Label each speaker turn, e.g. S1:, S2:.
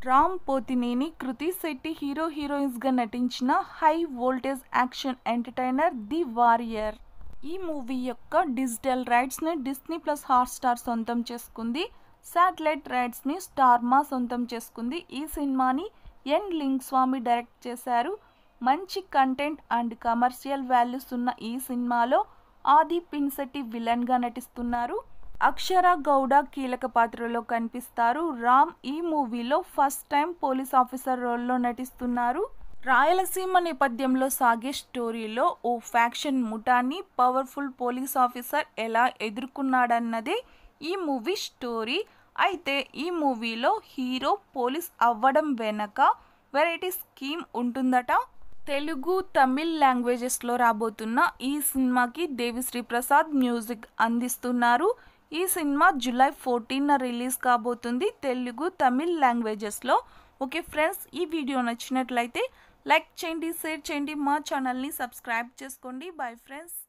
S1: Ram Pothineni Krithi Shetty hero హీరోయిన్స్గా నటించిన high voltage action entertainer The Warrior ఈ మూవీ యొక్క డిజిటల్ రైట్స్ని డిస్నీ ప్లస్ హాట్స్టార్ సొంతం చేసుకుంది శాటిలైట్ రైట్స్ని స్టార్మా సొంతం చేసుకుంది ఈ సినిమాని ఎన్ లింగ్ స్వామి డైరెక్ట్ చేశారు మంచి కంటెంట్ అండ్ కమర్షియల్ వాల్యూస్ ఉన్న ఈ సినిమాలో ఆది పిన్సెట్టి విలన్గా నటిస్తున్నారు అక్షర గౌడ కీలక పాత్రలో కనిపిస్తారు రామ్ ఈ మూవీలో ఫస్ట్ టైం పోలీస్ ఆఫీసర్ రోల్లో నటిస్తున్నారు రాయలసీమ నేపథ్యంలో సాగే స్టోరీలో ఓ ఫ్యాక్షన్ ముఠాన్ని పవర్ఫుల్ పోలీస్ ఆఫీసర్ ఎలా ఎదుర్కొన్నాడన్నదే ఈ మూవీ స్టోరీ అయితే ఈ మూవీలో హీరో పోలీస్ అవ్వడం వెనక వెరైటీ స్కీమ్ ఉంటుందట తెలుగు తమిళ్ లాంగ్వేజెస్లో రాబోతున్న ఈ సినిమాకి దేవిశ్రీ ప్రసాద్ మ్యూజిక్ అందిస్తున్నారు ఈ సినిమా జూలై ఫోర్టీన్న రిలీజ్ కాబోతుంది తెలుగు తమిళ్ లాంగ్వేజెస్లో ఓకే ఫ్రెండ్స్ ఈ వీడియో నచ్చినట్లయితే లైక్ చేయండి షేర్ చేయండి మా ఛానల్ని సబ్స్క్రైబ్ చేసుకోండి బాయ్ ఫ్రెండ్స్